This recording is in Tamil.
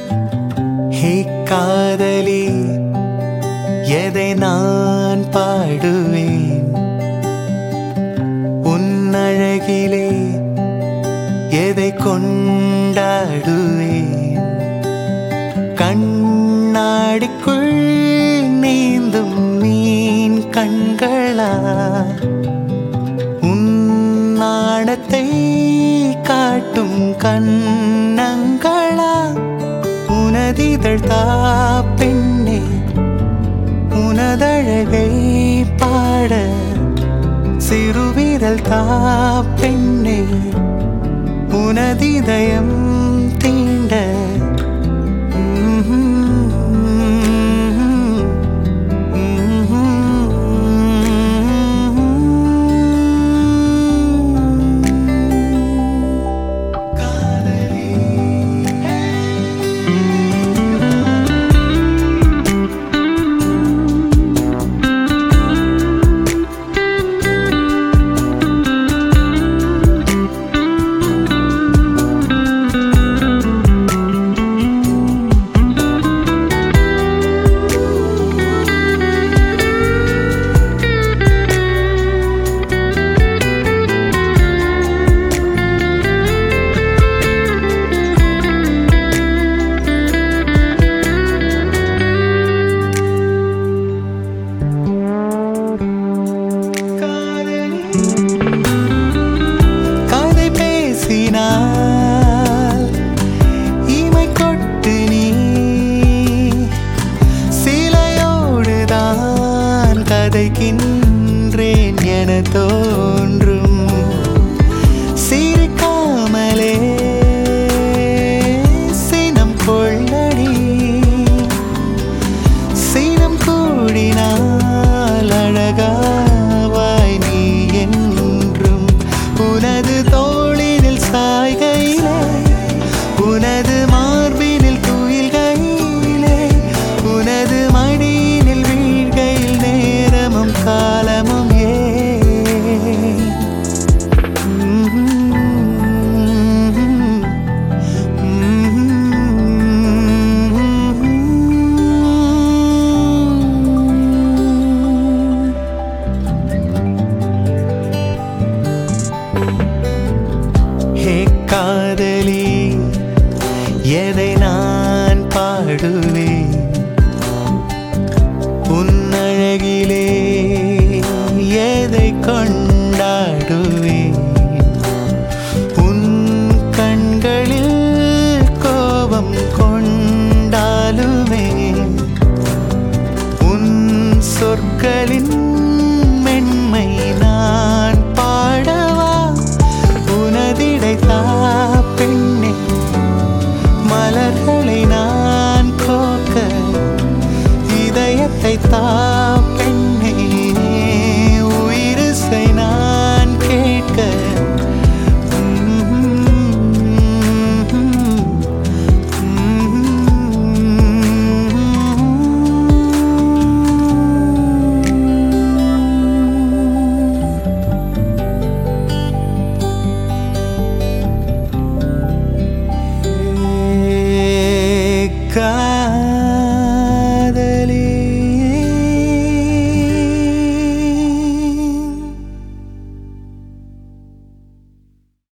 ஹே காதலி எதை நான் பாடுவேன் உன் அழகிலே எதை கொண்டாடுவேன் கண்ணாடிக்குள் நீந்தும் மீன் கண்களா உன் நாணத்தை காட்டும் கண்ணங்களா உனதிதழ் தா பெண்ணே உனதழகை பாட சிறுவிரல் தா பெண்ணே உனதிதயம் தீண்ட கதை பேசினால் இமை கொட்டு நீ சிலையோடுதான் கதைக்கின்றேன் என தோன்றும் சிரிக்காமலே சினம் கொள்ளடி சீனம் கூடினால் அழகாவாய் நீ என்றும் உனது தோளினில் சாய்கையிலே உனது மார்பினில் துயில்கையிலே உனது மடியினில் வீழ்கையில் நேரமும் காலமும் ஏன் ஹே காதலி எதை நான் பாடுவேன் உன் அழகிலே எதை கொண்டாடுவேன் உன் கண்களில் கோபம் கொண்டாலுமே உன் சொற்களின் மென்மை நான் பாடவா உனதிடை தா பெண்ணே மலர்களை நான் கோக்க இதயத்தை தா